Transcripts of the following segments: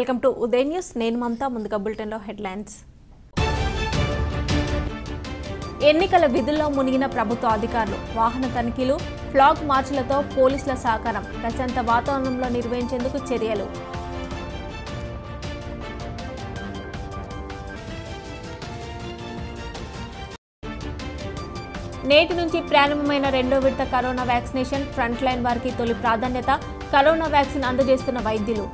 welcome to Uday news నేను మమతా ముందుగా బులెటిన్లో హెడ్లైన్స్ ఎన్నికల విధుల్లో మునిగిన ప్రభుత్వ అధికారులు వాహన తనిఖీలు ఫ్లాగ్ మార్చులతో పోలీసుల సహకారం ప్రశాంత వాతావరణంలో నిర్వహించేందుకు చర్యలు నేటి నుంచి ప్రారంభమైన రెండో విడత కరోనా వ్యాక్సినేషన్ ఫ్రంట్ లైన్ వారికి తొలి ప్రాధాన్యత కరోనా వ్యాక్సిన్ అందజేస్తున్న వైద్యులు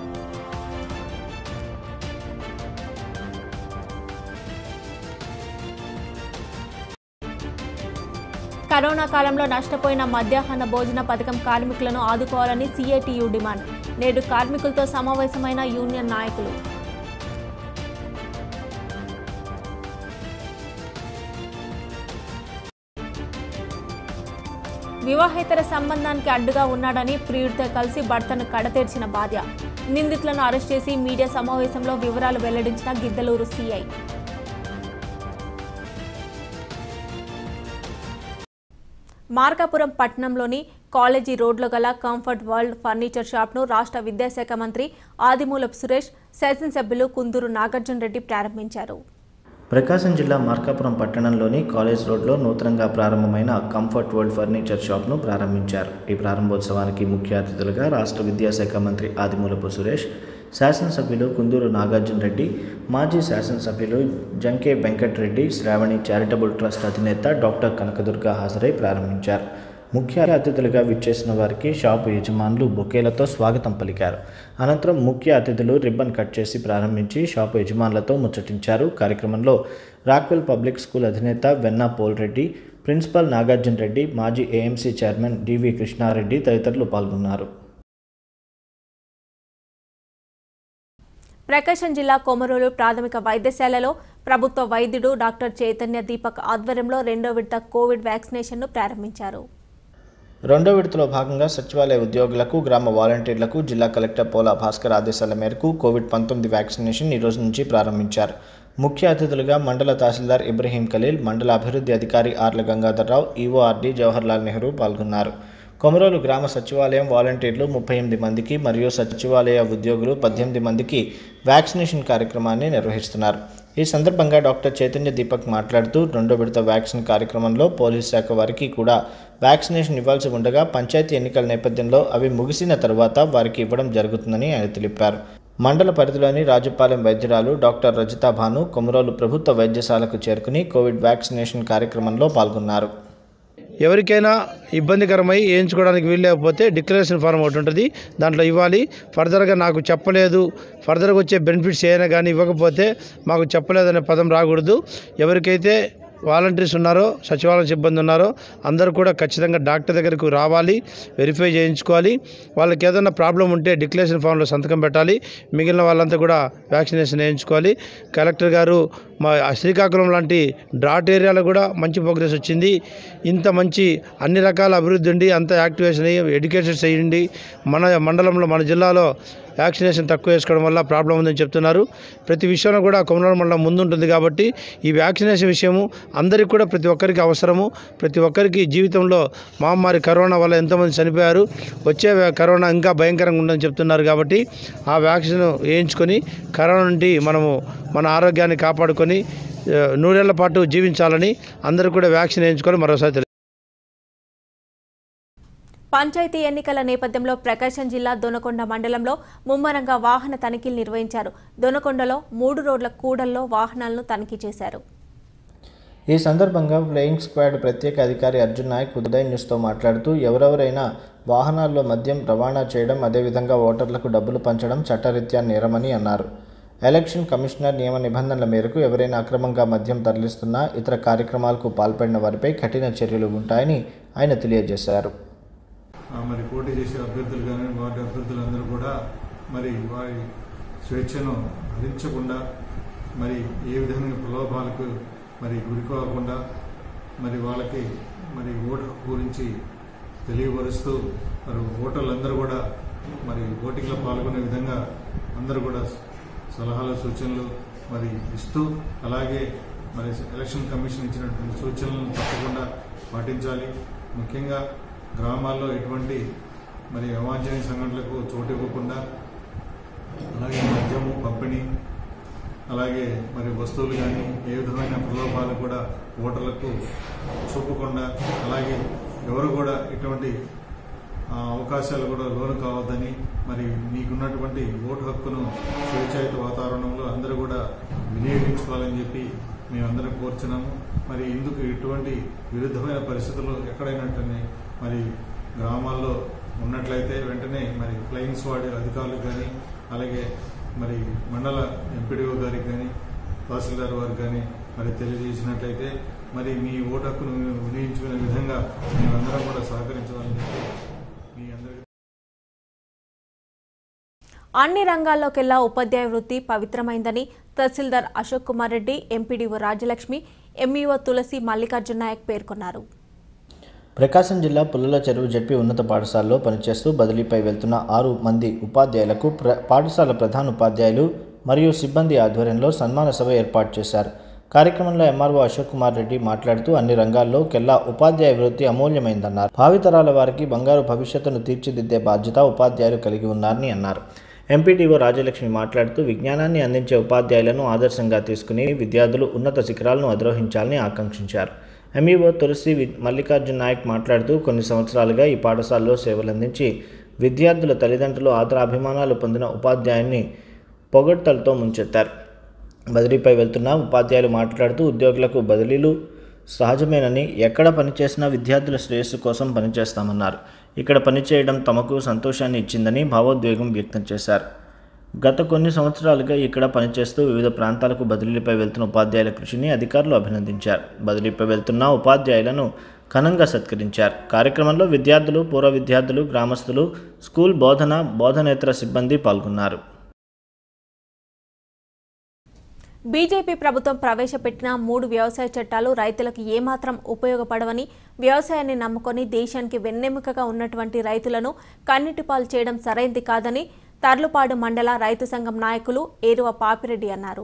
కరోనా కాలంలో నష్టపోయిన మధ్యాహ్న భోజన పథకం కార్మికులను ఆదుకోవాలని సిఐటియు డిమాండ్ నేడు కార్మికులతో సమావేశమైన యూనియన్ నాయకులు వివాహేతర సంబంధానికి అడ్డుగా ఉన్నాడని ప్రియుడితో కలిసి భర్తను కడతీర్చిన భార్య నిందితులను అరెస్ట్ చేసి మీడియా సమావేశంలో వివరాలు వెల్లడించిన గిద్దలూరు సీఐ మార్కాపురం పట్టణంలోని కాలేజీ రోడ్లో గల కంఫర్ట్ వరల్డ్ ఫర్నిచర్ షాప్ను రాష్ట్ర విద్యాశాఖ మంత్రి ఆదిమూలపు సురేష్ శాసనసభ్యులు కుందూరు నాగార్జున రెడ్డి ప్రారంభించారు ప్రకాశం జిల్లా మార్కాపురం పట్టణంలోని కాలేజ్ రోడ్లో నూతనంగా ప్రారంభమైన కంఫర్ట్ వరల్డ్ ఫర్నిచర్ షాప్ను ప్రారంభించారు ఈ ప్రారంభోత్సవానికి ముఖ్య అతిథులుగా రాష్ట్ర విద్యాశాఖ మంత్రి ఆదిమూలపు సురేష్ శాసనసభ్యులు కుందూరు నాగార్జున రెడ్డి మాజీ శాసనసభ్యులు జంకే వెంకటరెడ్డి శ్రావణి చారిటబుల్ ట్రస్ట్ అధినేత డాక్టర్ కనకదుర్గ హాజరై ప్రారంభించారు ముఖ్య అతిథులుగా విచ్చేసిన వారికి షాపు యజమానులు బొకేలతో స్వాగతం పలికారు అనంతరం ముఖ్య అతిథులు రిబ్బన్ కట్ చేసి ప్రారంభించి షాపు యజమానులతో ముచ్చటించారు కార్యక్రమంలో రాక్వెల్ పబ్లిక్ స్కూల్ అధినేత వెన్నా పోల్ రెడ్డి ప్రిన్సిపల్ నాగార్జున రెడ్డి మాజీ ఏఎంసీ చైర్మన్ డివి కృష్ణారెడ్డి తదితరులు పాల్గొన్నారు ప్రకాశం జిల్లా కొమరోలు ప్రాథమిక వైద్యశాలలో ప్రభుత్వ వైద్యుడు డాక్టర్ చైతన్య దీపక్ ఆధ్వర్యంలో రెండో విడత కోవిడ్ వ్యాక్సినేషన్ను ప్రారంభించారు రెండో విడతలో భాగంగా సచివాలయ ఉద్యోగులకు గ్రామ వాలంటీర్లకు జిల్లా కలెక్టర్ పోలా భాస్కర్ ఆదేశాల మేరకు కోవిడ్ పంతొమ్మిది వ్యాక్సినేషన్ ఈ రోజు నుంచి ప్రారంభించారు ముఖ్య అతిథులుగా మండల తహసీల్దార్ ఇబ్రహీం ఖలీల్ మండల అభివృద్ధి అధికారి ఆర్ల గంగాధర్రావు ఈఓఆర్డీ జవహర్లాల్ నెహ్రూ పాల్గొన్నారు కొమరోలు గ్రామ సచివాలయం వాలంటీర్లు ముప్పై ఎనిమిది మందికి మరియు సచివాలయ ఉద్యోగులు పద్దెనిమిది మందికి వ్యాక్సినేషన్ కార్యక్రమాన్ని నిర్వహిస్తున్నారు ఈ సందర్భంగా డాక్టర్ చైతన్య దీపక్ మాట్లాడుతూ రెండో విడత వ్యాక్సిన్ కార్యక్రమంలో పోలీస్ శాఖ వారికి కూడా వ్యాక్సినేషన్ ఇవ్వాల్సి ఉండగా పంచాయతీ ఎన్నికల నేపథ్యంలో అవి ముగిసిన తరువాత వారికి ఇవ్వడం జరుగుతుందని ఆయన తెలిపారు మండల పరిధిలోని రాజుపాలెం వైద్యురాలు డాక్టర్ రజితా భాను కొమరోలు ప్రభుత్వ వైద్యశాలకు చేరుకుని కోవిడ్ వ్యాక్సినేషన్ కార్యక్రమంలో పాల్గొన్నారు ఎవరికైనా ఇబ్బందికరమై వేయించుకోవడానికి వీల్లేకపోతే డిక్లరేషన్ ఫారం ఒకటి ఉంటుంది దాంట్లో ఇవ్వాలి ఫర్దర్గా నాకు చెప్పలేదు ఫర్దర్గా వచ్చే బెనిఫిట్స్ ఏమైనా కానీ ఇవ్వకపోతే మాకు చెప్పలేదనే పదం రాకూడదు ఎవరికైతే వాలంటీర్స్ ఉన్నారో సచివాలయం సిబ్బంది ఉన్నారో అందరూ కూడా ఖచ్చితంగా డాక్టర్ దగ్గరకు రావాలి వెరిఫై చేయించుకోవాలి వాళ్ళకి ఏదైనా ప్రాబ్లం ఉంటే డిక్లరేషన్ ఫామ్లో సంతకం పెట్టాలి మిగిలిన వాళ్ళంతా కూడా వ్యాక్సినేషన్ వేయించుకోవాలి కలెక్టర్ గారు మా శ్రీకాకుళం లాంటి డ్రాట్ ఏరియాలో కూడా మంచి ప్రోగ్రెస్ వచ్చింది ఇంత మంచి అన్ని రకాల అభివృద్ధి ఉండి అంత యాక్టివేషన్ అయ్యి ఎడ్యుకేషన్స్ అయ్యింది మన మండలంలో మన జిల్లాలో వ్యాక్సినేషన్ తక్కువ వేసుకోవడం వల్ల ప్రాబ్లం ఉందని చెప్తున్నారు ప్రతి విషయంలో కూడా కొమరం మండలం ముందుంటుంది కాబట్టి ఈ వ్యాక్సినేషన్ విషయము అందరికీ కూడా ప్రతి ఒక్కరికి అవసరము ప్రతి ఒక్కరికి జీవితంలో మహమ్మారి కరోనా వల్ల ఎంతోమంది చనిపోయారు వచ్చే వ్య- కరోనా ఇంకా భయంకరంగా ఉందని చెప్తున్నారు కాబట్టి ఆ వ్యాక్సిన్ వేయించుకొని కరోనా నుండి మనము మన ఆరోగ్యాన్ని కాపాడుకొని ఆ, నూరేళ్ల పాటు జీవించాలని అందరూ కూడా వ్యాక్సిన్ వేయించుకొని మరోసారి తెలియ- పంచాయతీ ఎన్నికల నేపథ్యంలో ప్రకాశం జిల్లా దొనకొండ మండలంలో ముమ్మరంగా వాహన తనిఖీలు నిర్వహించారు దొనకొండలో మూడు రోడ్ల కూడల్లో వాహనాలను తనిఖీ చేశారు ఈ సందర్భంగా ఫ్లయింగ్ స్క్వాడ్ ప్రత్యేక అధికారి అర్జున్ నాయక్ ఉదయ్ న్యూస్తో మాట్లాడుతూ ఎవరెవరైనా వాహనాల్లో మద్యం రవాణా చేయడం అదేవిధంగా ఓటర్లకు డబ్బులు పంచడం చట్టరీత్యా నేరమని అన్నారు ఎలక్షన్ కమిషనర్ నియమ నిబంధనల మేరకు ఎవరైనా అక్రమంగా మద్యం తరలిస్తున్నా ఇతర కార్యక్రమాలకు పాల్పడిన వారిపై కఠిన చర్యలు ఉంటాయని ఆయన తెలియజేశారు ఆ, మరి పోటీ చేసే అభ్యర్థులు కానీ వార్డు అభ్యర్థులందరూ కూడా మరి వారి స్వేచ్ఛను హరించకుండా మరి ఏ విధమైన ప్రలోభాలకు మరి గురికోకుండా మరి వాళ్ళకి మరి ఓటు హక్కు గురించి తెలియపరుస్తూ మరి ఓటర్లందరూ కూడా మరి ఓటింగ్లో పాల్గొనే విధంగా అందరూ కూడా సలహాలు సూచనలు మరి ఇస్తూ అలాగే మరి ఎలక్షన్ కమిషన్ ఇచ్చినటువంటి సూచనలను తప్పకుండా పాటించాలి ముఖ్యంగా గ్రామాల్లో ఎటువంటి మరి అవాంఛనీయ సంఘటనలకు చోటు ఇవ్వకుండా అలాగే మద్యము పంపిణీ అలాగే మరి వస్తువులు కానీ ఏ విధమైన ప్రలోభాలు కూడా ఓటర్లకు చూపకుండా అలాగే ఎవరు కూడా ఎటువంటి ఆ, అవకాశాలు కూడా లోను కావద్దని మరి మీకున్నటువంటి ఓటు హక్కును స్వేచ్ఛాయుత వాతావరణంలో అందరూ కూడా వినియోగించుకోవాలని చెప్పి మేమందరం కోరుచున్నాము మరి ఇందుకు ఎటువంటి విరుద్ధమైన పరిస్థితులు ఎక్కడైనట్టనే మరి గ్రామాల్లో ఉన్నట్లయితే వెంటనే మరి ఫ్లయింగ్ స్వాడ్ అధికారులకు కానీ అలాగే మరి మండల ఎంపీడీఓ గారికి కానీ తహసీల్దార్ వారికి కానీ మరి తెలియజేసినట్లయితే మరి మీ ఓటు హక్కును వినియోగించుకునే విధంగా మేమందరం కూడా సహకరించాలని చెప్పి మీ అందరికీ అన్ని రంగాల్లోకెల్లా ఉపాధ్యాయ వృత్తి పవిత్రమైందని తహసీల్దార్ అశోక్ కుమార్ రెడ్డి ఎంపీడీఓ రాజలక్ష్మి ఎంఈఓ తులసి మల్లికార్జున నాయక్ పేర్కొన్నారు ప్రకాశం జిల్లా పుల్లల చెరువు జడ్పీ ఉన్నత పాఠశాలలో పనిచేస్తూ బదిలీపై వెళ్తున్న ఆరు మంది ఉపాధ్యాయులకు ప్ర పాఠశాల ప్రధాన ఉపాధ్యాయులు మరియు సిబ్బంది ఆధ్వర్యంలో సన్మాన సభ ఏర్పాటు చేశారు కార్యక్రమంలో ఎంఆర్ఓ అశోక్ కుమార్ రెడ్డి మాట్లాడుతూ అన్ని రంగాల్లో కెల్లా ఉపాధ్యాయ వృత్తి అమూల్యమైందన్నారు భావితరాల వారికి బంగారు భవిష్యత్తును తీర్చిదిద్దే బాధ్యత ఉపాధ్యాయులు కలిగి ఉన్నారని అన్నారు ఎంపీటీఓ రాజలక్ష్మి మాట్లాడుతూ విజ్ఞానాన్ని అందించే ఉపాధ్యాయులను ఆదర్శంగా తీసుకుని విద్యార్థులు ఉన్నత శిఖరాలను అధిరోహించాలని ఆకాంక్షించారు ఎంఈఓ తులసి వి- మల్లికార్జున్ నాయక్ మాట్లాడుతూ కొన్ని సంవత్సరాలుగా ఈ పాఠశాలలో సేవలందించి విద్యార్థుల తల్లిదండ్రులు ఆదరాభిమానాలు పొందిన ఉపాధ్యాయుని పొగడ్తలతో ముంచెత్తారు బదిలీపై వెళ్తున్న ఉపాధ్యాయులు మాట్లాడుతూ ఉద్యోగులకు బదిలీలు సహజమేనని ఎక్కడ పనిచేసినా విద్యార్థుల శ్రేయస్సు కోసం పనిచేస్తామన్నారు ఇక్కడ పనిచేయడం తమకు సంతోషాన్ని ఇచ్చిందని భావోద్వేగం వ్యక్తం చేశారు గత కొన్ని సంవత్సరాలుగా ఇక్కడ పనిచేస్తూ వివిధ ప్రాంతాలకు బదిలీపై వెళ్తున్న ఉపాధ్యాయుల కృషిని అధికారులు అభినందించారు బదిలీపై వెళ్తున్న ఉపాధ్యాయులను ఘనంగా సత్కరించారు కార్యక్రమంలో విద్యార్థులు పూర్వ విద్యార్థులు గ్రామస్తులు స్కూల్ బోధన బోధనేతర సిబ్బంది పాల్గొన్నారు బీజేపీ ప్రభుత్వం ప్రవేశపెట్టిన మూడు వ్యవసాయ చట్టాలు రైతులకు ఏమాత్రం ఉపయోగపడవని వ్యవసాయాన్ని నమ్ముకొని దేశానికి వెన్నెముకగా ఉన్నటువంటి రైతులను కన్నిటిపాలు చేయడం సరైంది కాదని తర్లుపాడు మండల రైతు సంఘం నాయకులు ఏరువ పాపిరెడ్డి అన్నారు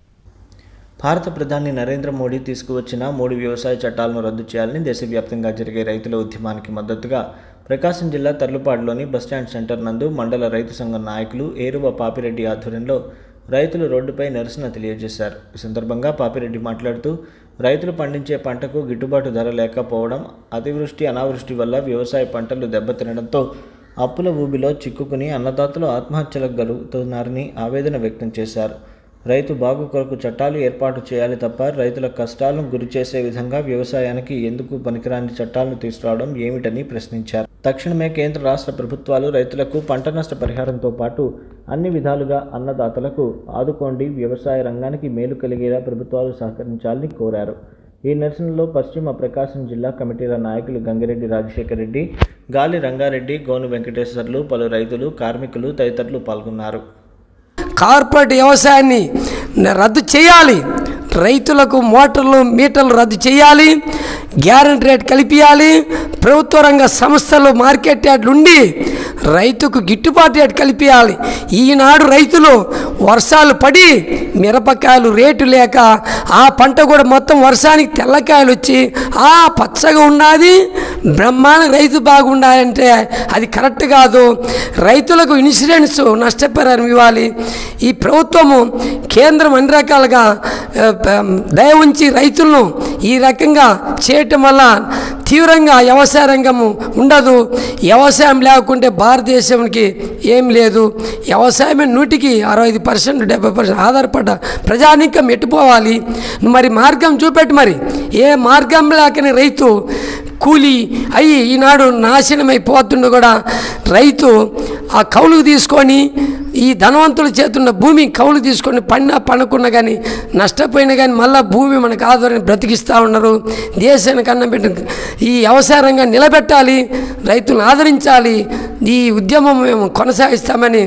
భారత ప్రధాని నరేంద్ర మోడీ తీసుకువచ్చిన మూడు వ్యవసాయ చట్టాలను రద్దు చేయాలని దేశవ్యాప్తంగా జరిగే రైతుల ఉద్యమానికి మద్దతుగా ప్రకాశం జిల్లా తర్లుపాడులోని బస్టాండ్ సెంటర్ నందు మండల రైతు సంఘం నాయకులు ఏరువ పాపిరెడ్డి ఆధ్వర్యంలో రైతులు రోడ్డుపై నిరసన తెలియజేశారు ఈ సందర్భంగా పాపిరెడ్డి మాట్లాడుతూ రైతులు పండించే పంటకు గిట్టుబాటు ధర లేకపోవడం అతివృష్టి అనావృష్టి వల్ల వ్యవసాయ పంటలు దెబ్బతినడంతో అప్పుల ఊబిలో చిక్కుకుని అన్నదాతలు ఆత్మహత్యలకు గలుగుతున్నారని ఆవేదన వ్యక్తం చేశారు రైతు బాగు కొరకు చట్టాలు ఏర్పాటు చేయాలి తప్ప రైతుల కష్టాలను గురి చేసే విధంగా వ్యవసాయానికి ఎందుకు పనికిరాని చట్టాలను తీసుకురావడం ఏమిటని ప్రశ్నించారు తక్షణమే కేంద్ర రాష్ట్ర ప్రభుత్వాలు రైతులకు పంట నష్ట పరిహారంతో పాటు అన్ని విధాలుగా అన్నదాతలకు ఆదుకోండి వ్యవసాయ రంగానికి మేలు కలిగేలా ప్రభుత్వాలు సహకరించాలని కోరారు ఈ నిరసనలో పశ్చిమ ప్రకాశం జిల్లా కమిటీల నాయకులు గంగిరెడ్డి రాజశేఖర రెడ్డి గాలి రంగారెడ్డి గోను వెంకటేశ్వర్లు పలు రైతులు కార్మికులు తదితరులు పాల్గొన్నారు కార్పొరేట్ వ్యవసాయాన్ని రద్దు చేయాలి రైతులకు మోటార్లు మీటర్లు రద్దు చేయాలి గ్యారంటీ రేట్ కలిపియాలి ప్రభుత్వ రంగ సంస్థలు మార్కెట్ యార్డ్లు ఉండి రైతుకు గిట్టుబాటు రేట్ కలిపియాలి ఈనాడు రైతులు వర్షాలు పడి మిరపకాయలు రేటు లేక ఆ పంట కూడా మొత్తం వర్షానికి తెల్లకాయలు వచ్చి ఆ పచ్చగా ఉన్నది బ్రహ్మాండ రైతు బాగుండాలంటే అది కరెక్ట్ కాదు రైతులకు ఇన్సూరెన్స్ నష్టపరిహారం ఇవ్వాలి ఈ ప్రభుత్వము కేంద్రం అన్ని రకాలుగా ఆ, ప- దయ ఉంచి రైతులను ఈ రకంగా చేయటం వల్ల తీవ్రంగా వ్యవసాయ రంగము ఉండదు వ్యవసాయం లేకుంటే భారతదేశానికి ఏం లేదు వ్యవసాయమే నూటికి అరవై ఐదు పర్సెంట్ డెబ్బై పర్సెంట్ ఆధారపడ్డ ప్రజానికం ఎట్టుపోవాలి మరి మార్గం చూపెట్టు మరి ఏ మార్గం లేకని రైతు కూలి అయ్యి ఈనాడు నాశనమైపోతుండ కూడా రైతు ఆ కౌలుకు తీసుకొని ఈ ధనవంతుల చేతున్న భూమి కౌలు తీసుకొని పడినా పడకున్నా కానీ నష్టపోయినా కానీ మళ్ళీ భూమి మనకు ఆధారం బ్రతికిస్తూ ఉన్నారు దేశానికి అన్నం పెట్ట ఈ వ్యవసాయ రంగాన్ని నిలబెట్టాలి రైతులను ఆదరించాలి ఈ ఉద్యమం మేము కొనసాగిస్తామని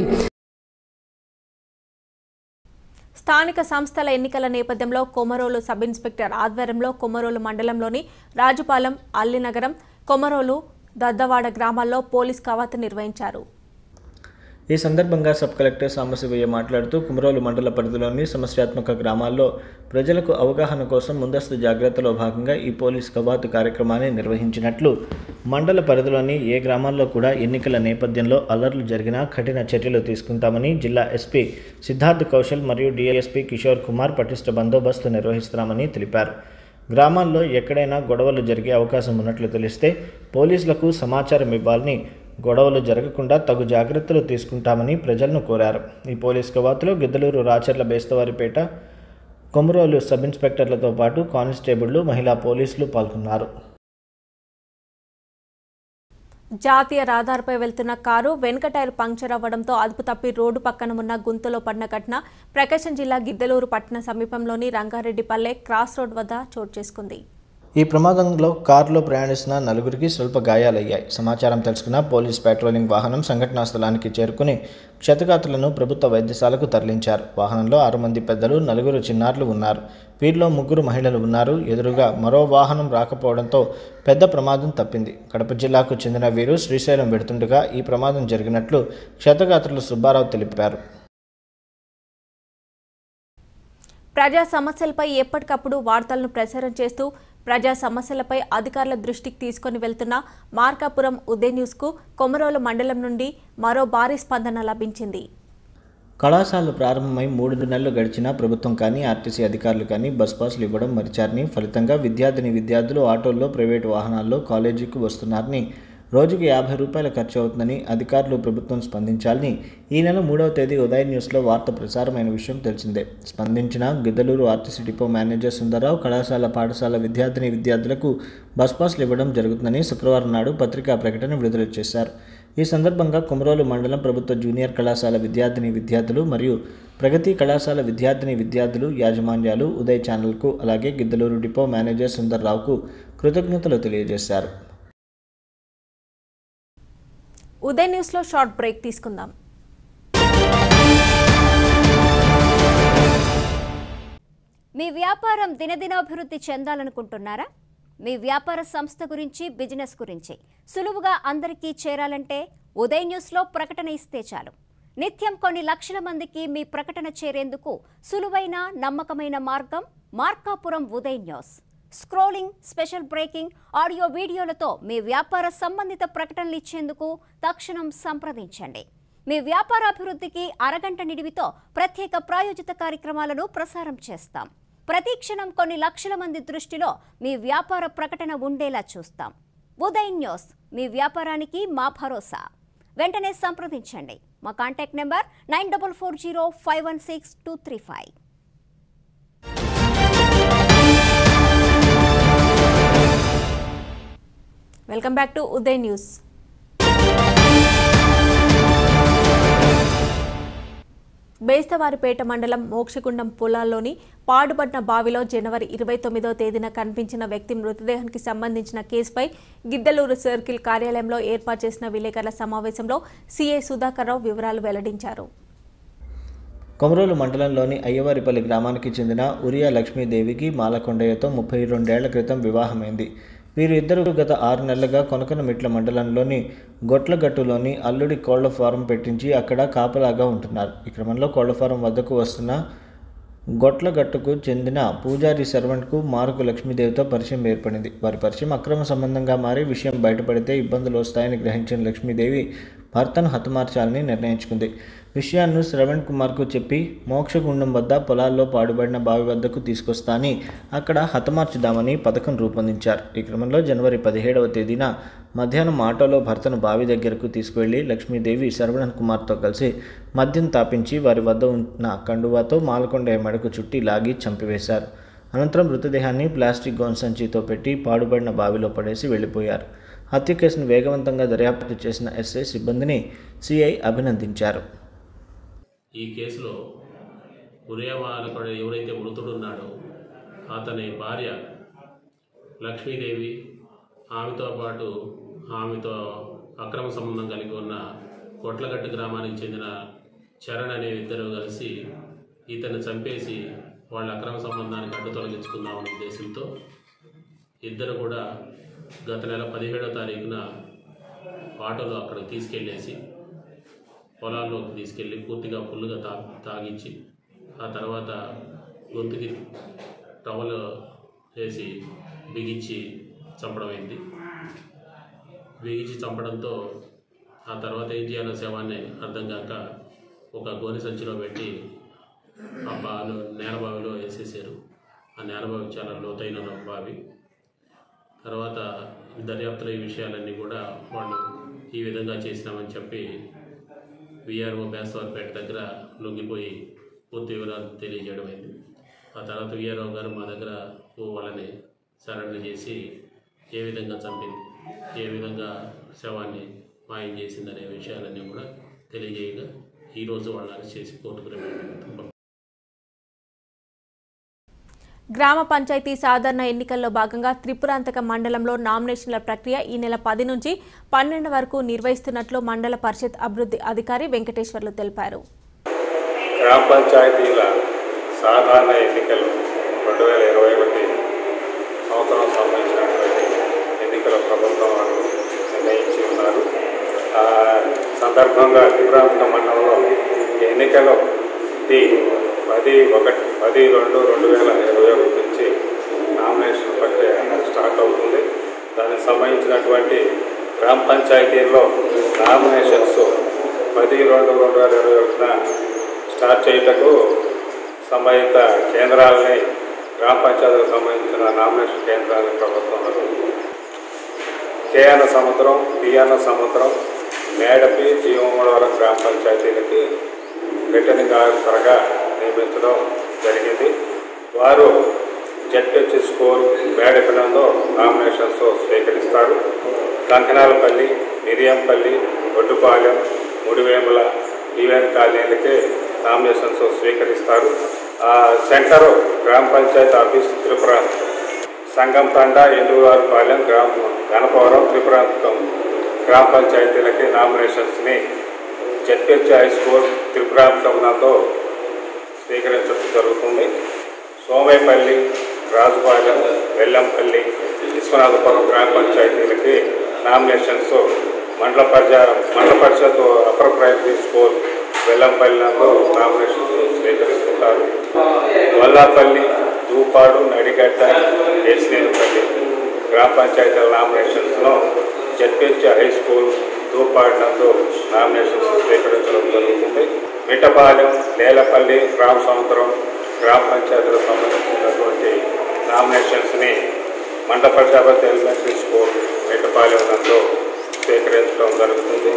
స్థానిక సంస్థల ఎన్నికల నేపథ్యంలో కొమరోలు సబ్ ఇన్స్పెక్టర్ ఆధ్వర్యంలో కొమరోలు మండలంలోని రాజుపాలెం అల్లినగరం కొమరోలు దద్దవాడ గ్రామాల్లో పోలీస్ కవాతు నిర్వహించారు ఈ సందర్భంగా సబ్ కలెక్టర్ సాంబశివయ్య మాట్లాడుతూ కుమరోలు మండల పరిధిలోని సమస్యాత్మక గ్రామాల్లో ప్రజలకు అవగాహన కోసం ముందస్తు జాగ్రత్తలో భాగంగా ఈ పోలీస్ కవాతు కార్యక్రమాన్ని నిర్వహించినట్లు మండల పరిధిలోని ఏ గ్రామాల్లో కూడా ఎన్నికల నేపథ్యంలో అల్లర్లు జరిగినా కఠిన చర్యలు తీసుకుంటామని జిల్లా ఎస్పీ సిద్ధార్థ్ కౌశల్ మరియు డిఎస్పీ కిషోర్ కుమార్ పటిష్ట బందోబస్తు నిర్వహిస్తున్నామని తెలిపారు గ్రామాల్లో ఎక్కడైనా గొడవలు జరిగే అవకాశం ఉన్నట్లు తెలిస్తే పోలీసులకు సమాచారం ఇవ్వాలని గొడవలు జరగకుండా తగు జాగ్రత్తలు తీసుకుంటామని ప్రజలను కోరారు ఈ పోలీస్ కవాతులో గిద్దలూరు రాచర్ల బేస్తవారిపేట కొమరోలు సబ్ ఇన్స్పెక్టర్లతో పాటు కానిస్టేబుళ్లు మహిళా పోలీసులు పాల్గొన్నారు జాతీయ రహదారిపై వెళ్తున్న కారు వెనుక టైర్ పంక్చర్ అవ్వడంతో అదుపు తప్పి రోడ్డు పక్కన ఉన్న గుంతలో పడిన ఘటన ప్రకాశం జిల్లా గిద్దలూరు పట్టణ సమీపంలోని రంగారెడ్డిపల్లె క్రాస్ రోడ్ వద్ద చోటు చేసుకుంది ఈ ప్రమాదంలో కారులో ప్రయాణిస్తున్న నలుగురికి స్వల్ప గాయాలయ్యాయి సమాచారం తెలుసుకున్న పోలీస్ పెట్రోలింగ్ వాహనం సంఘటనా స్థలానికి చేరుకుని క్షతగాతులను ప్రభుత్వ వైద్యశాలకు తరలించారు వాహనంలో ఆరు మంది పెద్దలు నలుగురు చిన్నారులు ఉన్నారు వీరిలో ముగ్గురు మహిళలు ఉన్నారు ఎదురుగా మరో వాహనం రాకపోవడంతో పెద్ద ప్రమాదం తప్పింది కడప జిల్లాకు చెందిన వీరు శ్రీశైలం వెడుతుండగా ఈ ప్రమాదం జరిగినట్లు క్షతగాత్రులు సుబ్బారావు తెలిపారు ప్రజా సమస్యలపై ఎప్పటికప్పుడు వార్తలను ప్రసారం చేస్తూ ప్రజా సమస్యలపై అధికారుల దృష్టికి తీసుకొని వెళ్తున్న మార్కాపురం ఉదయ్ న్యూస్కు కొమరోలు మండలం నుండి మరో భారీ స్పందన లభించింది కళాశాలలు ప్రారంభమై మూడు నెలలు గడిచినా ప్రభుత్వం కానీ ఆర్టీసీ అధికారులు కానీ బస్ పాసులు ఇవ్వడం మరిచారని ఫలితంగా విద్యార్థిని విద్యార్థులు ఆటోల్లో ప్రైవేటు వాహనాల్లో కాలేజీకి వస్తున్నారని రోజుకు యాభై రూపాయలు ఖర్చు అవుతుందని అధికారులు ప్రభుత్వం స్పందించాలని ఈ నెల మూడవ తేదీ ఉదయ న్యూస్లో వార్త ప్రసారమైన విషయం తెలిసిందే స్పందించిన Giddalur RTC depot manager Sundara Rao కళాశాల పాఠశాల విద్యార్థిని విద్యార్థులకు బస్ పాసులు ఇవ్వడం జరుగుతుందని శుక్రవారం నాడు పత్రికా ప్రకటన విడుదల చేశారు ఈ సందర్భంగా కుమరోలు మండలం ప్రభుత్వ జూనియర్ కళాశాల విద్యార్థిని విద్యార్థులు మరియు ప్రగతి కళాశాల విద్యార్థిని విద్యార్థులు యాజమాన్యాలు ఉదయ్ ఛానల్కు అలాగే గిద్దలూరు డిపో మేనేజర్ సుందర్రావుకు కృతజ్ఞతలు తెలియజేశారు ఉదయ్ న్యూస్లో షార్ట్ బ్రేక్ తీసుకుందాం మీ వ్యాపారం దినదినాభివృద్ధి చెందాలనుకుంటున్నారా మీ వ్యాపార సంస్థ గురించి బిజినెస్ గురించి సులువుగా అందరికీ చేరాలంటే ఉదయ్ న్యూస్లో ప్రకటన ఇస్తే చాలు నిత్యం కొన్ని లక్షల మందికి మీ ప్రకటన చేరేందుకు సులువైన నమ్మకమైన మార్గం Markapuram Uday news scrolling special breaking audio వీడియోలతో మీ వ్యాపార సంబంధిత ప్రకటనలు ఇచ్చేందుకు తక్షణం సంప్రదించండి మీ వ్యాపార అభివృద్ధికి అరగంట నిడివితో ప్రత్యేక ప్రాయోజిత కార్యక్రమాలను ప్రసారం చేస్తాం ప్రతి క్షణం కొన్ని లక్షల మంది దృష్టిలో మీ వ్యాపార ప్రకటన ఉండేలా చూస్తాం ఉదయ్ న్యూస్ మీ వ్యాపారానికి మా భరోసా వెంటనే సంప్రదించండి మా contact number nine double four zero five one six two three five welcome back to Uday news Bestavaripeta మండలం మోక్షగుండం పొలాల్లోని పాడుబడిన బావిలో జనవరి ఇరవై తొమ్మిదో తేదీన కనిపించిన వ్యక్తి మృతదేహానికి సంబంధించిన కేసుపై గిద్దలూరు సర్కిల్ కార్యాలయంలో ఏర్పాటు చేసిన విలేకరుల సమావేశంలో సీఐ సుధాకర్ రావు వివరాలు వెల్లడించారు కొమరోలు మండలంలోని అయ్యవారిపల్లి గ్రామానికి చెందిన ఉరియా లక్ష్మీదేవికి మాలకొండయ్యతో ముప్పై రెండేళ్ల క్రితం వివాహమైంది వీరు ఇద్దరు గత ఆరు నెలలుగా కొనకనమిట్ల మండలంలోని గొట్లగట్టులోని అల్లుడి కోళ్ల ఫారం పెట్టించి అక్కడ కాపలాగా ఉంటున్నారు ఈ క్రమంలో కోళ్ల ఫారం వద్దకు వస్తున్న గొట్లగట్టుకు చెందిన పూజారి సర్వెంట్కు మారుకు లక్ష్మీదేవితో పరిచయం ఏర్పడింది వారి పరిచయం అక్రమ సంబంధంగా మారి విషయం బయటపడితే ఇబ్బందులు వస్తాయని గ్రహించిన లక్ష్మీదేవి భర్తను హతమార్చాలని నిర్ణయించుకుంది విషయాన్ని శ్రవణ్ కుమార్కు చెప్పి మోక్షగుండం వద్ద పొలాల్లో పాడుబడిన బావి వద్దకు తీసుకొస్తాని అక్కడ హతమార్చుదామని పథకం రూపొందించారు ఈ క్రమంలో జనవరి పదిహేడవ తేదీన మధ్యాహ్నం ఆటోలో భర్తను బావి దగ్గరకు తీసుకువెళ్లి లక్ష్మీదేవి శరవణన్ కుమార్తో కలిసి మద్యం తాపించి వారి వద్ద ఉన్న కండువాతో మాలకొండ మెడకు చుట్టి లాగి చంపివేశారు అనంతరం మృతదేహాన్ని ప్లాస్టిక్ గోన్ సంచితో పెట్టి పాడుబడిన బావిలో పడేసి వెళ్ళిపోయారు హత్య కేసును వేగవంతంగా దర్యాప్తు చేసిన ఎస్ఐ సిబ్బందిని సిఐ అభినందించారు ఈ కేసులో ఉదయవాలకుడు ఎవరైతే మృతుడున్నాడో అతని భార్య లక్ష్మీదేవి ఆమెతో పాటు ఆమెతో అక్రమ సంబంధం కలిగి ఉన్న కొట్లగట్టు గ్రామానికి చెందిన చరణ్ అనే ఇద్దరు కలిసి ఇతన్ని చంపేసి వాళ్ళ అక్రమ సంబంధానికి అడ్డు తొలగించుకుందామనే ఉద్దేశంతో ఇద్దరు కూడా గత నెల పదిహేడో తారీఖున ఆటోలో అక్కడికి తీసుకెళ్ళేసి పొలాల్లోకి తీసుకెళ్ళి పూర్తిగా ఫుల్గా తా తాగించి ఆ తర్వాత గొంతుకి టవల్ వేసి బిగించి చంపడం అయింది బిగించి చంపడంతో ఆ తర్వాత ఏం చేయాలో శవాన్ని అర్థం కాక ఒక గోనె సంచిలో పెట్టి ఆ బావిలో నేల బావిలో వేసేసారు ఆ నేల బావి చాలా లోతైన బావి తర్వాత దర్యాప్తులో ఈ విషయాలన్నీ కూడా వాళ్ళు ఈ విధంగా చేసినామని చెప్పి విఆర్ఓ బేస్తవారిపేట దగ్గర లొంగిపోయి పూర్తి వివరాలు తెలియజేయడం అయింది ఆ తర్వాత విఆర్ఓ గారు మా దగ్గర వాళ్ళని సరెండర్ చేసి ఏ విధంగా చంపింది ఏ విధంగా శవాన్ని మాయం చేసిందనే విషయాలన్నీ కూడా తెలియజేయగా ఈరోజు వాళ్ళని అరెస్ట్ చేసి కోర్టుకు రిమాండ్ గ్రామ పంచాయతీ సాధారణ ఎన్నికల్లో భాగంగా త్రిపురాంతక మండలంలో నామినేషన్ల ప్రక్రియ ఈ నెల పది నుంచి పన్నెండు వరకు నిర్వహిస్తున్నట్లు మండల పరిషత్ అభివృద్ధి అధికారి వెంకటేశ్వర్లు తెలిపారు గ్రామ పంచాయతీల సాధారణ ఎన్నికలు రెండు వేల ఇరవై ఒకటి సంవత్సరం సంబంధించినటువంటి ఎన్నికల ప్రభుత్వం వారు నిర్ణయించి ఉన్నారు ఆ సందర్భంగా త్రిపురాంతక మండలంలో ఎన్నికలు ఈ పది ఒకటి పది రెండు రెండు వేల ఇరవై ఒకటి నుంచి నామినేషన్ ప్రక్రియ స్టార్ట్ అవుతుంది దానికి సంబంధించినటువంటి గ్రామ పంచాయతీల్లో నామినేషన్స్ పది రెండు రెండు వేల ఇరవై ఒకటిన స్టార్ట్ చేయుటకు సంబంధిత కేంద్రాలని గ్రామ పంచాయతీలకు సంబంధించిన నామినేషన్ కేంద్రాలని ప్రభుత్వం వారు కేఎన్ సముద్రం పిఎన్ సముద్రం మేడపి జీవమూడవరం గ్రామ పంచాయతీలకి రిటర్నింగ్ ఆఫీసర్గా నియమించడం జరిగింది వారు జడ్పిహెచ్ స్కూల్ మేడపినంలో నామినేషన్స్ స్వీకరిస్తారు కంకనాలపల్లి మిరియంపల్లి ఒడ్డుపాలెం ముడివేముల డివైన్ కాలనీలకి నామినేషన్స్ స్వీకరిస్తారు ఆ సెంటరు గ్రామ పంచాయతీ ఆఫీస్ త్రిపుర సంగం తండా ఎండువారిపాలెం గ్రామ గణపవరం త్రిపురాంతకం గ్రామ పంచాయతీలకి నామినేషన్స్ని జడ్పిహెచ్ హై స్కూల్ త్రిపురాంతకం నందు స్వీకరించడం జరుగుతుంది సోమేపల్లి రాజుపాలెం వెల్లంపల్లి విశ్వనాథపురం గ్రామ పంచాయతీలకి నామినేషన్స్ మండల పరిష మండల Parishad upper primary school Vellampalli నందు నామినేషన్స్ స్వీకరిస్తుంటారు వల్లాపల్లి దూపాడు నడిగడ్డ కేసినేనిపల్లి గ్రామ పంచాయతీల నామినేషన్స్ను జడ్పిహెచ్ హై స్కూల్ దూపాడు నందు నామినేషన్స్ స్వీకరించడం జరుగుతుంది మిట్టపాలెం నేలపల్లి గ్రామ సముద్రం గ్రామ పంచాయతీలకు సంబంధించినటువంటి నామినేషన్స్ని మండల ప్రజాపతి ఎలిమెంటరీ స్కూల్ మిట్టపాలెం నందు స్వీకరించడం జరుగుతుంది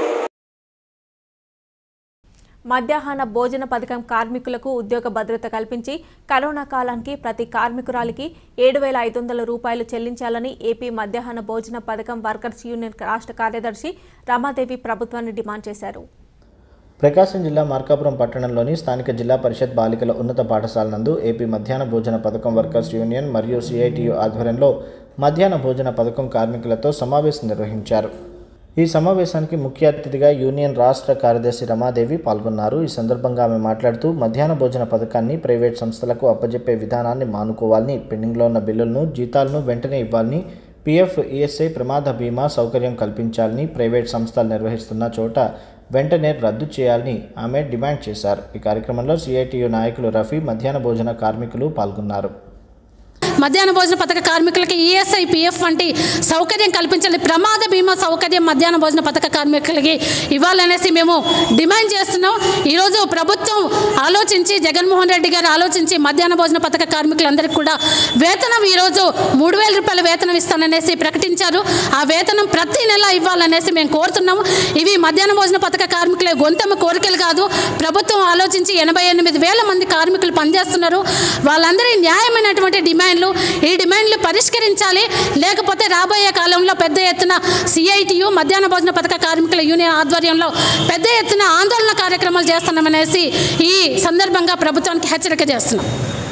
మధ్యాహ్న భోజన పథకం కార్మికులకు ఉద్యోగ భద్రత కల్పించి కరోనా కాలానికి ప్రతి కార్మికురాలికి ఏడు వేల ఐదు వందల రూపాయలు చెల్లించాలని ఏపీ మధ్యాహ్న భోజన పథకం వర్కర్స్ యూనియన్ రాష్ట్ర కార్యదర్శి రమాదేవి ప్రభుత్వాన్ని డిమాండ్ చేశారు ప్రకాశం జిల్లా మార్కాపురం పట్టణంలోని స్థానిక జిల్లా పరిషత్ బాలికల ఉన్నత పాఠశాల నందు ఏపీ మధ్యాహ్న భోజన పథకం వర్కర్స్ యూనియన్ మరియు సిఐటియు ఆధ్వర్యంలో మధ్యాహ్న భోజన పథకం కార్మికులతో సమావేశం నిర్వహించారు ఈ సమావేశానికి ముఖ్య అతిథిగా యూనియన్ రాష్ట్ర కార్యదర్శి రమాదేవి పాల్గొన్నారు ఈ సందర్భంగా ఆమె మాట్లాడుతూ మధ్యాహ్న భోజన పథకాన్ని ప్రైవేట్ సంస్థలకు అప్పజెప్పే విధానాన్ని మానుకోవాలని పెండింగ్లో ఉన్న బిల్లులను జీతాలను వెంటనే ఇవ్వాలని పీఎఫ్ ఈఎస్ఐ ప్రమాద బీమా సౌకర్యం కల్పించాలని ప్రైవేట్ సంస్థలు నిర్వహిస్తున్న చోట వెంటనే రద్దు చేయాలని ఆమె డిమాండ్ చేశారు ఈ కార్యక్రమంలో సిఐటియు నాయకులు రఫీ మధ్యాహ్న భోజన కార్మికులు పాల్గొన్నారు మధ్యాహ్న భోజన పథక కార్మికులకి ఈఎస్ఐ పిఎఫ్ వంటి సౌకర్యం కల్పించాలి ప్రమాద బీమా సౌకర్యం మధ్యాహ్న భోజన పథక కార్మికులకి ఇవ్వాలనేసి మేము డిమాండ్ చేస్తున్నాం ఈరోజు ప్రభుత్వం ఆలోచించి జగన్మోహన్ రెడ్డి గారు ఆలోచించి మధ్యాహ్న భోజన పథక కార్మికులందరికీ కూడా వేతనం ఈరోజు మూడు వేల రూపాయల వేతనం ఇస్తాననేసి ప్రకటించారు ఆ వేతనం ప్రతి నెల ఇవ్వాలనేసి మేము కోరుతున్నాము ఇవి మధ్యాహ్న భోజన పథక కార్మికుల గొంతెమ్మ కోరికలు కాదు ప్రభుత్వం ఆలోచించి ఎనభై ఎనిమిది వేల మంది కార్మికులు పనిచేస్తున్నారు వాళ్ళందరి న్యాయమైనటువంటి డిమాండ్లు ఈ డిమాండ్లు పరిష్కరించాలి లేకపోతే రాబోయే కాలంలో పెద్ద ఎత్తున సిఐటియు మధ్యాహ్న భోజన పథక కార్మికుల యూనియన్ ఆధ్వర్యంలో పెద్ద ఎత్తున ఆందోళన కార్యక్రమాలు చేస్తున్నామనేసి ఈ సందర్భంగా ప్రభుత్వానికి హెచ్చరిక చేస్తున్నాం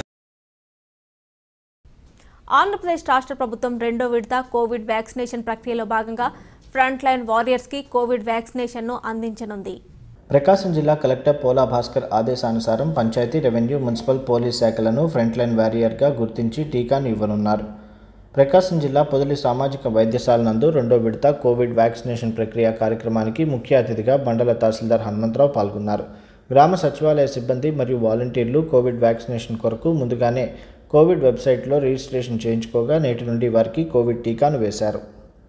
ఆంధ్రప్రదేశ్ రాష్ట్ర ప్రభుత్వం రెండో విడత కోవిడ్ వ్యాక్సినేషన్ ప్రక్రియలో భాగంగా ఫ్రంట్ లైన్ వారియర్స్కి కోవిడ్ వ్యాక్సినేషన్ను అందించనుంది ప్రకాశం జిల్లా కలెక్టర్ పోలా భాస్కర్ ఆదేశానుసారం పంచాయతీ రెవెన్యూ మున్సిపల్ పోలీస్ శాఖలను ఫ్రంట్ లైన్ వారియర్గా గుర్తించి టీకాను ఇవ్వనున్నారు ప్రకాశం జిల్లా పొదిలి సామాజిక వైద్యశాల నందు రెండో విడత కోవిడ్ వ్యాక్సినేషన్ ప్రక్రియ కార్యక్రమానికి ముఖ్య అతిథిగా బండల తహసీల్దార్ హనుమంతరావు పాల్గొన్నారు గ్రామ సచివాలయ సిబ్బంది మరియు వాలంటీర్లు కోవిడ్ వ్యాక్సినేషన్ కొరకు ముందుగానే కోవిడ్ వెబ్సైట్లో రిజిస్ట్రేషన్ చేయించుకోగా నేటి నుండి వారికి కోవిడ్ టీకాను వేశారు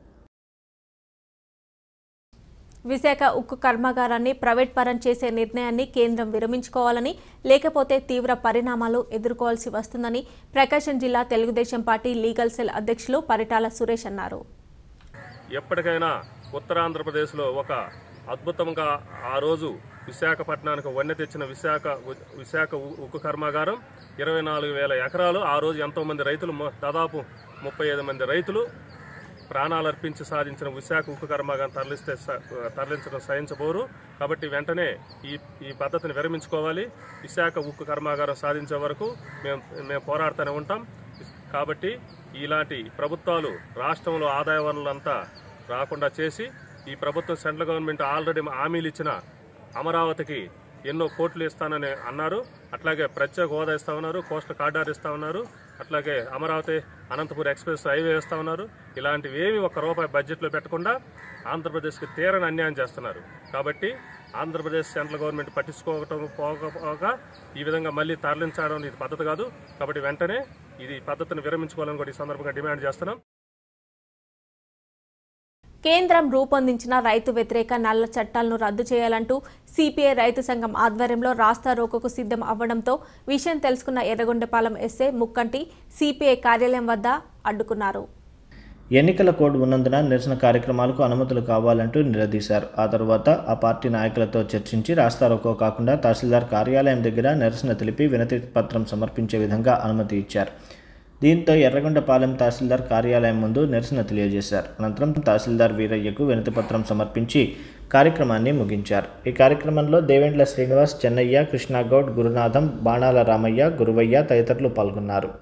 విశాఖ ఉక్కు కర్మాగారాన్ని ప్రైవేట్ పరం చేసే నిర్ణయాన్ని కేంద్రం విరమించుకోవాలని లేకపోతే తీవ్ర పరిణామాలు ఎదుర్కోవాల్సి వస్తుందని ప్రకాశం జిల్లా తెలుగుదేశం పార్టీ లీగల్ సెల్ అధ్యక్షులు పరిటాల సురేష్ అన్నారు ఎప్పటికైనా ఉత్తరాంధ్రప్రదేశ్లో ఒక అద్భుతంగా ఆ రోజు విశాఖపట్నానికి వన్నె తెచ్చిన విశాఖ విశాఖ ఉ- ఉక్కు కర్మాగారం ఇరవై నాలుగు వేల ఎకరాలు ఆ రోజు ఎంతోమంది రైతులు మొ- దాదాపు ముప్పై ఐదు మంది రైతులు ప్రాణాలు అర్పించి సాధించిన విశాఖ ఉక్కు కర్మాగారం తరలిస్తే స- తరలించడం సహించబోరు కాబట్టి వెంటనే ఈ ఈ పద్ధతిని విరమించుకోవాలి విశాఖ ఉక్కు కర్మాగారం సాధించే వరకు మేము మేము పోరాడుతూనే ఉంటాం కాబట్టి ఇలాంటి ప్రభుత్వాలు రాష్ట్రంలో ఆదాయ వనరులంతా రాకుండా చేసి ఈ ప్రభుత్వం సెంట్రల్ గవర్నమెంట్ ఆల్రెడీ హామీలు ఇచ్చిన అమరావతికి ఎన్నో కోట్లు ఇస్తానని అన్నారు అట్లాగే ప్రత్యేక హోదా ఇస్తా ఉన్నారు కోస్టల్ కారిడార్ ఇస్తా ఉన్నారు అట్లాగే అమరావతి అనంతపురం ఎక్స్ప్రెస్ హైవే ఇస్తా ఉన్నారు ఇలాంటివి ఏమి ఒక రూపాయి బడ్జెట్లో పెట్టకుండా ఆంధ్రప్రదేశ్కి తీరని అన్యాయం చేస్తున్నారు కాబట్టి ఆంధ్రప్రదేశ్ సెంట్రల్ గవర్నమెంట్ పట్టించుకోవటం పోకపోగా ఈ విధంగా మళ్ళీ తరలించడం ఇది పద్ధతి కాదు కాబట్టి వెంటనే ఇది ఈ పద్ధతిని విరమించుకోవాలని కూడా ఈ సందర్భంగా డిమాండ్ చేస్తున్నాం కేంద్రం రూపొందించిన రైతు వ్యతిరేక నల్ల చట్టాలను రద్దు చేయాలంటూ సిపిఐ రైతు సంఘం ఆధ్వర్యంలో రాస్తా రోకోకు సిద్ధం అవ్వడంతో విషయం తెలుసుకున్న ఎర్రగొండపాలెం ఎస్ఏ ముక్కంటి సిపిఐ కార్యాలయం వద్ద అడ్డుకున్నారు ఎన్నికల కోడ్ ఉన్నందున నిరసన కార్యక్రమాలకు అనుమతులు కావాలంటూ నిలదీశారు ఆ తర్వాత ఆ పార్టీ నాయకులతో చర్చించి రాస్తారోకో కాకుండా తహసీల్దార్ కార్యాలయం దగ్గర నిరసన తెలిపి వినతి పత్రం సమర్పించే విధంగా అనుమతి ఇచ్చారు దీంతో ఎర్రగొండపాలెం తహసీల్దార్ కార్యాలయం ముందు నిరసన తెలియజేశారు అనంతరం తహసీల్దార్ వీరయ్యకు వినతి పత్రం సమర్పించి కార్యక్రమాన్ని ముగించారు ఈ కార్యక్రమంలో దేవేండ్ల శ్రీనివాస్ చెన్నయ్య కృష్ణాగౌడ్ గురునాథం బాణాల రామయ్య గురువయ్య తదితరులు పాల్గొన్నారు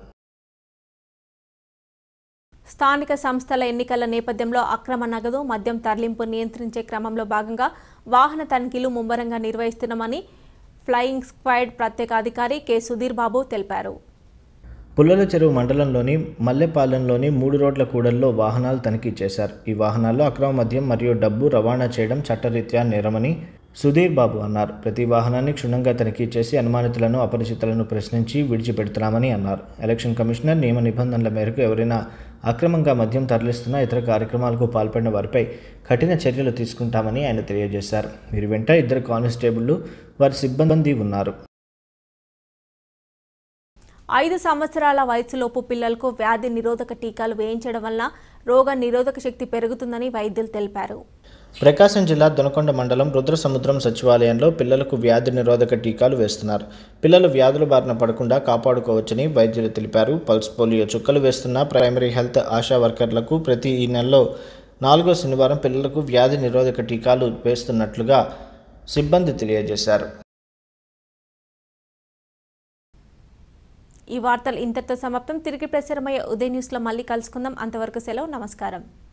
స్థానిక సంస్థల ఎన్నికల నేపథ్యంలో అక్రమ నగదు మద్యం తరలింపు నియంత్రించే క్రమంలో భాగంగా వాహన తనిఖీలు ముమ్మరంగా నిర్వహిస్తున్నామని ఫ్లయింగ్ స్క్వాడ్ ప్రత్యేక అధికారి కె సుధీర్ బాబు తెలిపారు పుల్లల చెరువు మండలంలోని మల్లెపాలెంలోని మూడు రోడ్ల కూడల్లో వాహనాలు తనిఖీ చేశారు ఈ వాహనాల్లో అక్రమ మద్యం మరియు డబ్బు రవాణా చేయడం చట్టరీత్యా నేరమని సుధీర్ బాబు అన్నారు ప్రతి వాహనాన్ని క్షుణ్ణంగా తనిఖీ చేసి అనుమానితులను అపరిచితులను ప్రశ్నించి విడిచిపెడుతున్నామని అన్నారు ఎలక్షన్ కమిషనర్ నియమ నిబంధనల మేరకు ఎవరైనా అక్రమంగా మద్యం తరలిస్తున్న ఇతర కార్యక్రమాలకు పాల్పడిన వారిపై కఠిన చర్యలు తీసుకుంటామని ఆయన తెలియజేశారు వీరి వెంట ఇద్దరు కానిస్టేబుళ్లు వారి సిబ్బంది ఉన్నారు ఐదు సంవత్సరాల వయసులోపు పిల్లలకు వ్యాధి నిరోధక టీకాలు వేయించడం వల్ల రోగ నిరోధక శక్తి పెరుగుతుందని వైద్యులు తెలిపారు ప్రకాశం జిల్లా దొనకొండ మండలం రుద్రసముద్రం సచివాలయంలో పిల్లలకు వ్యాధి నిరోధక టీకాలు వేస్తున్నారు పిల్లలు వ్యాధుల బారిన పడకుండా కాపాడుకోవచ్చని వైద్యులు తెలిపారు పల్స్ పోలియో చుక్కలు వేస్తున్న ప్రైమరీ హెల్త్ ఆశా వర్కర్లకు ప్రతి ఈ నెలలో నాలుగో శనివారం పిల్లలకు వ్యాధి నిరోధక టీకాలు వేస్తున్నట్లుగా సిబ్బంది తెలియజేశారు ఈ వార్తలు ఇంతటితో సమాప్తం తిరిగి ప్రసారమయ్యే ఉదయ న్యూస్లో మళ్ళీ కలుసుకుందాం అంతవరకు సెలవు నమస్కారం